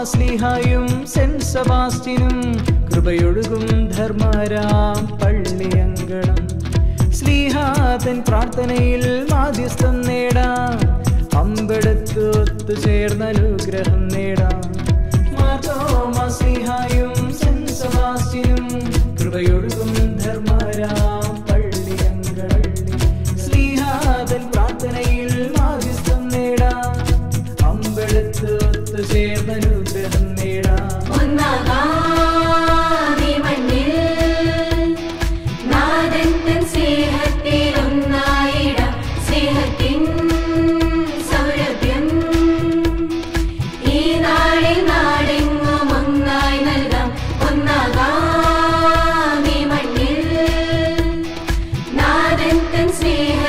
സ്ലിഹായും saint സെബാസ്റ്റിനും കൃപയൊഴുകും ധർമ്മരാം പള്ളിയങ്കണം സ്ലീഹാതൻ പ്രാർത്ഥനയിൽ മാധ്യസ്ഥം നേടാം അമ്പെടുത്ത് ഒത്തുചേർന്ന അനുഗ്രഹം നേടാം മാതോമാ സ്ലിഹായും സെന്റ് സെബാസ്റ്റിനും കൃപയൊഴുകും ധർമ്മരാം പള്ളിയങ്കണം സ്ലീഹാതൻ പ്രാർത്ഥനയിൽ മാധ്യസ്ഥം നേടാം അമ്പെടുത്ത് ഒത്തുചേർന്ന അനുഗ്രഹം നേടാം ഒന്നാകാമി മണ്ണിൽ നാഥൻ തൻ സ്നേഹത്തിലൊന്നായിടാം സ്നേഹത്തിൻ സൗരഭ്യം ഈ നാളിൽ നാടെങ്ങും ഒന്നായി നൽകാം ഒന്നാകാമി മണ്ണിൽ നാഥൻ തൻ സ്നേഹ